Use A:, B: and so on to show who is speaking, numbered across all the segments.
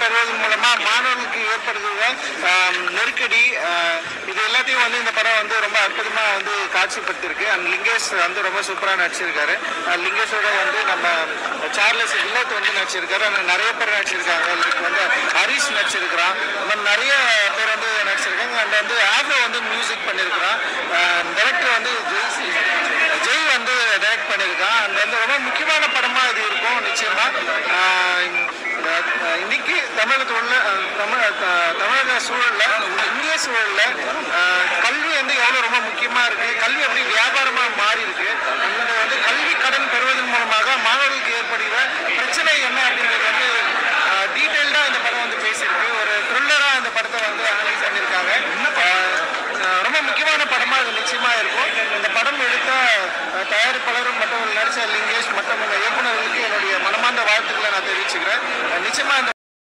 A: பெறுவதன் மூலமா மாணவர்களுக்கு ஏற்படுகிற ஆம், நெருக்கடி ஆஹ், இது எல்லாத்தையும் வந்து இந்த படம் வந்து ரொம்ப அற்புதமா வந்து காட்சிப்படுத்திருக்கு அண்ட் லிங்கேஷ் வந்து ரொம்ப சூப்பரா நடிச்சிருக்காரு அஹ் லிங்கேஷோட வந்து நம்ம சார்லஸ் வில்லத் வந்து நடிச்சிருக்காரு அண்ட் நிறைய பேர் நடிச்சிருக்காங்க லைக் வந்து ஹரிஷ் நடிச்சிருக்கிறான் இந்த மாதிரி நிறைய பேர் வந்து நடிச்சிருக்காங்க அண்ட் வந்து ஆஃப்ரோ வந்து மியூசிக் பண்ணியிருக்கிறான் டைரக்டர் வந்து ஜெய் சி- ஜெய் வந்து டைரக்ட் பண்ணியிருக்கான் அண்ட் வந்து ரொம்ப முக்கியமான படமா இது இருக்கும் நிச்சயமா ஆஹ் இந்த, அஹ், இன்னைக்கு தமிழகத்தில் உள்ள அஹ், தமிழ் அஹ், தமிழக சூழல்ல இந்திய சூழல்ல அஹ், கல்வி வந்து எவ்வளவு ரொம்ப முக்கியமா இருக்கு கல்வி எப்படி வியாபாரமா மாறி இருக்கு அந்த வந்து கல்வி கடன் பெறுவதன் மூலமாக மாணவர்களுக்கு ஏற்படுகிற பிரச்சனை என்ன அப்படிங்கிறது வந்து டீட்டெயில்டா இந்த படம் வந்து பேசியிருக்கு ஒரு த்ரில்லரா இந்த படத்தை வந்து அனலைஸ் பண்ணியிருக்காங்க அஹ், அஹ், ரொம்ப முக்கியமான படமா இது நிச்சயமா இருக்கும் இந்த படம் எடுத்த அஹ், தயாரிப்பாளரும் மற்றும் நடிச்ச லிங்கேஷ் மற்றும் இந்த இயக்குநர்களுக்கு என்னுடைய மனமார்ந்த வாழ்த்துக்களை நான் தெரிவிச்சுக்கிறேன் அஹ், நிச்சயமா இந்த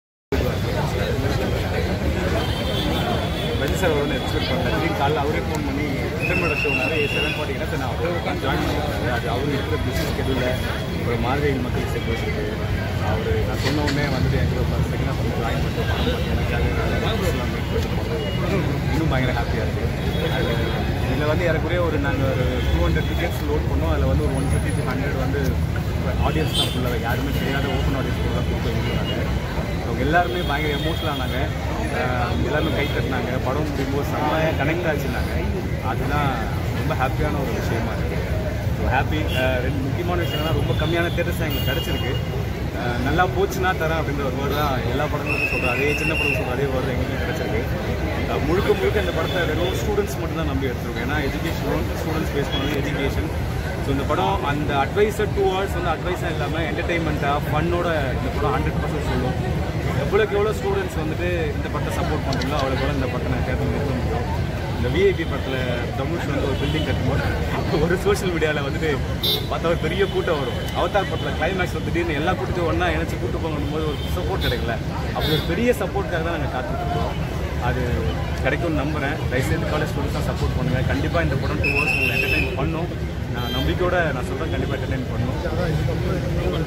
B: வென் சார் வரும்னு எக்ஸ்பெக்ட் பண்ணல திடீர்னு காலைல அவரே ஃபோன் பண்ணி திட்டமிட ஷோனால செவன் ஃபார்ட்டினா சார் நான் அவரே உட்காந்து ஜாயின் பண்ணியிருக்காரு அது அவர் இருக்கிற பிஸ்னஸ் ஸ்கெடியூலில் ஒரு மாதிரி மக்கள் செட் வச்சுருக்கு அவர் நான் சொன்ன உடனே வந்துட்டு எங்களுக்கு ஒரு செகண்டாக வந்து ஜாயின் பண்ணிட்டு படம் பார்த்து எனக்காக எல்லாம் மீட் பண்ணி போகிறது இன்னும் பயங்கர ஹாப்பியாக இருக்குது அது இதில் வந்து ஏறக்குறைய ஒரு நாங்கள் ஒரு டூ ஹண்ட்ரட் டிக்கெட்ஸ் லோட் பண்ணோம் அதில் வந்து ஒரு ஒன் ஃபிஃப்டி டு ஹண்ட்ரட் வந்து ஆடியன்ஸ் தான் ஃபுல்லாக யாருமே தெரியாத ஓப்பன் ஆடியன்ஸ் ஃபுல்லாக கொடுத்து இருந்தாங்க அவங்க எல்லாருமே பயங்கர எமோஷனல் ஆனாங்க அஹ் எல்லாருமே கை தட்டினாங்க படம் முடியும்போது செம்மையாக கனெக்ட் ஆச்சுனாங்க அதுதான் ரொம்ப ஹாப்பியான ஒரு விஷயமா இருக்குது ஸோ ஹாப்பி ரெண்டு முக்கியமான விஷயம்னா ரொம்ப கம்மியான தேட்டர்ஸ் எங்களுக்கு கிடச்சிருக்கு அஹ் நல்லா போச்சுன்னா தரேன் அப்படின்ற ஒரு வேர்டு தான் எல்லா படங்களுக்கும் சொல்கிறேன் அதே சின்ன படம் சொல்கிற அதே வேர்டு எங்களுக்கும் கிடச்சிருக்கு அஹ் முழுக்க முழுக்க இந்த படத்தை வெறும் ஸ்டூடெண்ட்ஸ் மட்டும் தான் நம்பி எடுத்துருக்கோம் ஏன்னா எஜுகேஷன் ஸ்டூடெண்ட்ஸ் பேஸ் பண்ணது எஜுகேஷன் ஸோ இந்த படம் அந்த அட்வைஸர் டூ ஹவர்ஸ் வந்து அட்வைஸாக இல்லாமல் என்டர்டைன்மெண்ட்டாக ஃபன்னோட இந்த படம் ஹண்ட்ரட் பர்சன்ட் சொல்லும் எவ்வளோக்கு எவ்வளோ ஸ்டூடெண்ட்ஸ் வந்துட்டு இந்த படத்தை சப்போர்ட் பண்ணுறீங்களோ அவ்வளோக்கு எவ்வளோ இந்த படத்தை நான் தேர்ந்து நிறுத்த முடியும் இந்த விஐபி படத்தில் தனுஷ் வந்து ஒரு பில்டிங் கட்டும்போது ஒரு சோஷியல் மீடியாவில் வந்துட்டு பார்த்தா ஒரு பெரிய கூட்டம் வரும் அவதார் படத்தில் கிளைமேக்ஸ் வந்து திடீர்னு எல்லா கூட்டத்தையும் ஒன்றா இணைச்சு கூட்டு போகணும் போது ஒரு சப்போர்ட் கிடைக்கல அப்படி ஒரு பெரிய சப்போர்ட்டுக்காக தான் நாங்கள் காத்துட்ருக்கோம் அது கிடைக்கும்னு நம்புகிறேன் தயவுசெய்து காலேஜ் ஸ்டூடெண்ட்ஸாக சப்போர்ட் பண்ணுங்கள் கண்டிப்பாக இந்த படம் டூ ஹவர்ஸ் உங்களை என்டர்டைன் பண்ணும் நான் நம்பிக்கையோட நான் சொல்கிறேன் கண்டிப்பாக என்டர்டைன் பண்ணும்
C: அதான் இதுக்கப்புறம்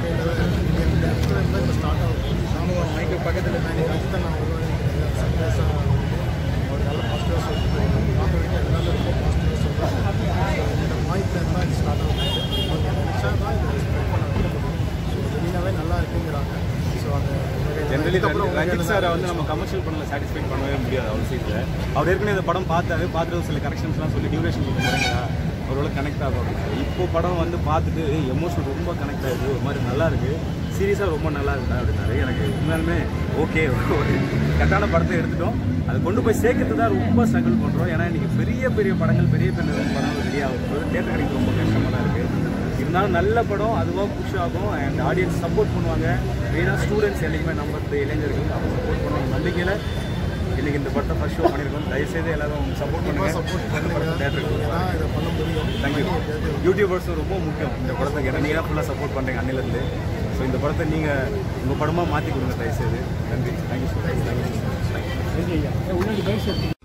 C: இந்த இப்போ ஸ்டார்ட் ஆகும் நானும் மைக்கு பக்கத்தில் நான் இன்னைக்கு அஜித்தை நான் வருவேன் சர்ப்ரைஸாக ஒரு நல்ல பாசிட்டிவாக சொல்லிட்டு பார்க்க வேண்டிய எல்லாரும் ரொம்ப பாசிட்டிவாக சொல்கிறாங்க இந்த பாயிண்ட்ல தான் இது ஸ்டார்ட் ஆகும் அவங்க நினச்சா தான் இதை ஸ்ப்ரெட் பண்ண வைக்க முடியும் ஸோ வெளியினாவே நல்லா இருக்குங்கிறாங்க ஸோ அந்த
B: ஜென்ரலி
C: இதுக்கப்புறம்
B: ரஞ்சித் சாரை வந்து நம்ம கமர்ஷியல் படத்தில் சாட்டிஸ்ஃபை பண்ணவே முடியாது அவர் சீட்டில் அவர் ஏற்கனவே இந்த படம் பார்த்தாரு பார்த்துட்டு சில கரெக்ஷன்ஸ்லாம் சொல்லி டியூரேஷன் கொஞ்சம் குறைங்களா அவரோட கனெக்ட் ஆகும் இப்போ படம் வந்து பார்த்துட்டு எமோஷனல் ரொம்ப கனெக்ட் ஆகுது ஒரு மாதிரி நல்லா இருக்கு சீரியஸாக ரொம்ப நல்லா இருக்குடா அப்படின்னாரு எனக்கு உண்மையாலுமே ஓகே ஒரு கரெக்டான படத்தை எடுத்துட்டோம் அதை கொண்டு போய் சேர்க்கறது தான் ரொம்ப ஸ்ட்ரகிள் பண்ணுறோம் ஏன்னா இன்றைக்கி பெரிய பெரிய படங்கள் பெரிய பெரிய படங்கள் ரெடி ஆகும் போது தேட்டர் கிடைக்க ரொம்ப கஷ்டமாக தான் இருக்குது இருந்தாலும் நல்ல படம் அதுவாக புஷ் ஆகும் அண்ட் ஆடியன்ஸ் சப்போர்ட் பண்ணுவாங்க மெயினாக ஸ்டூடெண்ட்ஸ் என்றைக்குமே நம்புறது இளைஞர்கள் அவங்க சப்போர்ட் பண்ணுவாங்க நம்பிக்கையில் இன்னைக்கு இந்த படத்தை ஃபர்ஸ்ட் ஷோ பண்ணியிருக்கோம் தயவுசெய்து எல்லாரும் சப்போர்ட் பண்ணுங்க
C: சப்போர்ட் பண்ணுங்க
B: தேட்டருக்கு
C: நீங்கள் தான் இதை பண்ண முடியும்
B: தேங்க்யூ யூடியூபர்ஸும் ரொம்ப முக்கியம் இந்த படத்துக்கு ஏன்னா நீங்கள் ஃபுல்லாக சப்போர்ட் பண்ணுறீங்க அன்னிலேருந்து ஸோ இந்த படத்தை நீங்கள் உங்கள் படமாக மாற்றி கொடுங்க தயவுசெய்து நன்றி தேங்க்யூ ஸோ மச் தேங்க்யூ